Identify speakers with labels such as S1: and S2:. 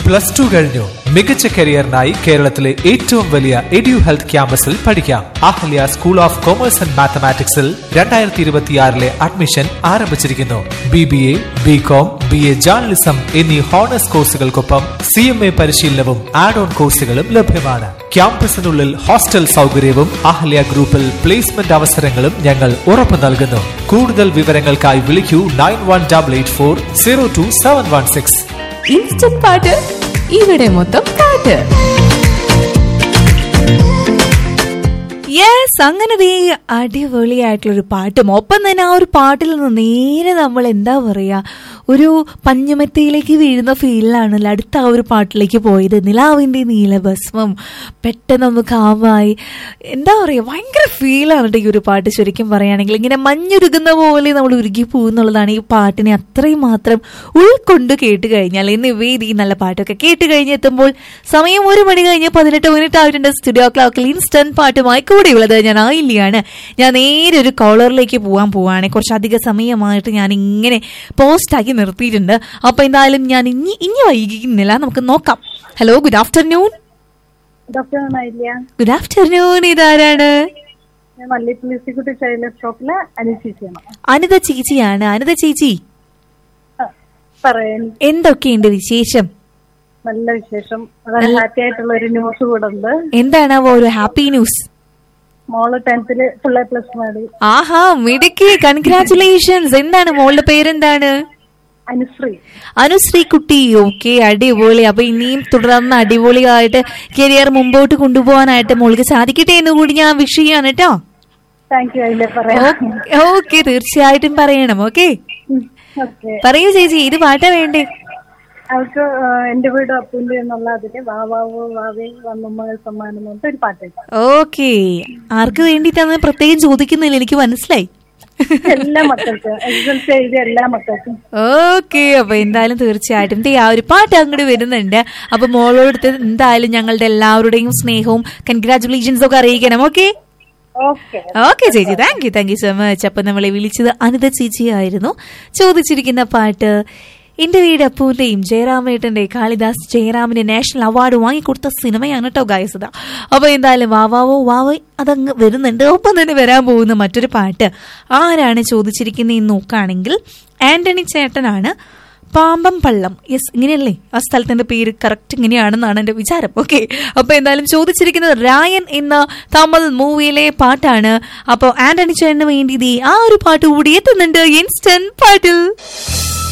S1: plus two കഴിഞ്ഞു മികച്ച കരിയറിനായി കേരളത്തിലെ ഏറ്റവും വലിയ എഡ്യു ഹെൽത്ത് ക്യാമ്പസിൽ പഠിക്കാം Ahalia school of commerce and മാത്തമാറ്റിക്സിൽ രണ്ടായിരത്തി ഇരുപത്തിയാറിലെ അഡ്മിഷൻ ആരംഭിച്ചിരിക്കുന്നു B B A B com B A journalism എന്നീ ഹോണേഴ്സ് കോഴ്സുകൾക്കൊപ്പം സി എം എ പരിശീലനവും ആഡ് ഓൺ കോഴ്സുകളും ലഭ്യമാണ് ക്യാമ്പസിനുള്ളിൽ ഹോസ്റ്റൽ സൗകര്യവും അഹല്യ ഗ്രൂപ്പിൽ പ്ലേസ്മെന്റ് അവസരങ്ങളും ഞങ്ങൾ ഉറപ്പു നൽകുന്നു കൂടുതൽ വിവരങ്ങൾക്കായി വിളിക്കൂ nine one double eight four zero two seven one six
S2: instant പാട്ട് ഇവിടെ മൊത്തം പാട്ട് യെസ് അങ്ങനെ ദേ അടിപൊളിയായിട്ടുള്ളൊരു പാട്ടും ഒപ്പം തന്നെ ആ ഒരു പാട്ടിൽ നിന്ന് നേരെ നമ്മൾ എന്താ പറയാ ഒരു പഞ്ഞുമത്തയിലേക്ക് വീഴുന്ന ഫീലിലാണല്ലോ അടുത്ത ആ ഒരു പാട്ടിലേക്ക് പോയത് നിലാവിന്റെ നീലഭസ്മം പെട്ടെന്ന് നമുക്ക് ആമായി എന്താ പറയുക ഭയങ്കര ഫീലാണ് കേട്ടോ ഈ ഒരു പാട്ട് ശരിക്കും പറയുകയാണെങ്കിൽ ഇങ്ങനെ മഞ്ഞുരുകുന്ന പോലെ നമ്മൾ ഉരുകി പോകുന്നുള്ളതാണ് ഈ പാട്ടിനെ അത്രയും മാത്രം ഉൾക്കൊണ്ട് കേട്ട് കഴിഞ്ഞാൽ ഇന്ന് വേദി നല്ല പാട്ടൊക്കെ കേട്ട് കഴിഞ്ഞെത്തുമ്പോൾ സമയം ഒരു മണി കഴിഞ്ഞ് പതിനെട്ട് മിനിറ്റ് ആയിട്ടുണ്ട് സ്റ്റുഡിയോ ക്ലോക്കിൽ ഇൻസ്റ്റന്റ് പാട്ടുമായി കൂടെയുള്ളത് ഞാൻ ആയില്ലാണ് ഞാൻ നേരെ ഒരു കോളറിലേക്ക് പോകാൻ പോവാണ് കുറച്ചധിക സമയമായിട്ട് ഞാൻ ഇങ്ങനെ പോസ്റ്റാക്കി നിർത്തിയിട്ടുണ്ട് അപ്പൊ എന്തായാലും ഞാൻ ഇനി ഇനി വൈകിക്കുന്നില്ല നമുക്ക് നോക്കാം ഹലോ ഗുഡ് ആഫ്റ്റർനൂൺ
S3: ഡോക്ടർ നായില്ല
S2: ഗുഡ് ആഫ്റ്റർനൂൺ ഇതാരാണ്
S3: ഞാൻ മല്ലിപ്പള്ളി സിക്കുട്ടി ചൈൽഡ് ഷോപ്പിലെ അനീസിയാണ്
S2: അനിത ചേച്ചിയാണ് അനിത ചേച്ചി
S3: പറയാൻ
S2: എന്തൊക്കെയുണ്ട് വിശേഷം
S3: നല്ല വിശേഷം വളരെ ഹാപ്പി ആയിട്ടുള്ള ഒരു ന്യൂസ് കൂടെ ഉണ്ട്
S2: എന്താണാവോ ഒരു ഹാപ്പി ന്യൂസ്
S3: മോള് ടെൻത്തില് ഫുൾ എ പ്ലസ് നേടി
S2: ആഹാ മിടുക്കി കൺഗ്രാറ്റുലേഷൻസ് എന്താണ് മോളുടെ പേരെന്താണ്
S3: അനുശ്രീ
S2: അനുശ്രീ കുട്ടി ഓക്കെ അടിപൊളി അപ്പൊ ഇനിയും തുടർന്ന് അടിപൊളിയായിട്ട് കരിയർ മുമ്പോട്ട് കൊണ്ടുപോകാനായിട്ട് മോൾക്ക് സാധിക്കട്ടെ എന്ന് കൂടി ഞാൻ വിഷ് ചെയ്യാണ് കേട്ടോ
S3: താങ്ക് യു അതിലെ പറയാം
S2: ഓക്കെ തീർച്ചയായിട്ടും പറയണം ഓക്കെ
S3: ഓക്കെ
S2: പറയൂ ചേച്ചി ഇത് പാട്ടാ വേണ്ടേ
S3: അവൾക്ക് ആ, എന്റെ വീട് അപ്പൂന്റെ എന്നുള്ള അതില് വാവാവോ വാവേ വന്നുമ്മ സമ്മാനം എന്ന് പറഞ്ഞിട്ട് ഒരു പാട്ട്
S2: ഓക്കെ ആർക്ക് വേണ്ടിയിട്ടാന്ന് പ്രത്യേകം ചോദിക്കുന്നില്ല എനിക്ക് മനസ്സിലായി
S3: എല്ലാ മക്കൾക്കും എസ് എൽ സി എഴുതിയ എല്ലാ മക്കൾക്കും
S2: ഓക്കെ അപ്പൊ എന്തായാലും തീർച്ചയായിട്ടും ദേ ആ ഒരു പാട്ട് അങ്ങോട്ട് വരുന്നുണ്ട് അപ്പൊ മോളോടുത്ത് എന്തായാലും ഞങ്ങളുടെ എല്ലാവരുടെയും സ്നേഹവും കൺഗ്രാറ്റുലേഷൻസും ഒക്കെ അറിയിക്കണം ഓക്കെ
S3: ഓക്കെ
S2: ഓക്കെ ചേച്ചി thank you thank you so much അപ്പൊ നമ്മളെ വിളിച്ചത് അനിത ചേച്ചി ആയിരുന്നു ചോദിച്ചിരിക്കുന്ന പാട്ട് എന്റെ വീട് അപ്പൂന്റെയും ജയറാമേട്ടന്റെ കാളിദാസ് ജയറാമിന് നാഷണൽ അവാർഡ് വാങ്ങിക്കൊടുത്ത സിനിമയാണ് കേട്ടോ ഗായസത അപ്പൊ എന്തായാലും വാവാവോ വാവോ അതങ്ങ് വരുന്നുണ്ട് ഒപ്പം തന്നെ വരാൻ പോകുന്ന മറ്റൊരു പാട്ട് ആരാണ് ചോദിച്ചിരിക്കുന്നതെന്ന് നോക്കുകയാണെങ്കിൽ ആന്റണി ചേട്ടനാണ് പാമ്പം പള്ളം യെസ് ഇങ്ങനെയല്ലേ ആ സ്ഥലത്തിന്റെ പേര് കറക്റ്റ് ഇങ്ങനെയാണെന്നാണ് എന്റെ വിചാരം ഓക്കെ അപ്പൊ എന്തായാലും ചോദിച്ചിരിക്കുന്നത് രായൻ എന്ന തമിഴ് മൂവിയിലെ പാട്ടാണ് അപ്പോൾ ആന്റണി ചേട്ടന് വേണ്ടി ദേ ആ ഒരു പാട്ട് കൂടി എത്തുന്നുണ്ട് ഇൻസ്റ്റന്റ് പാട്ടിൽ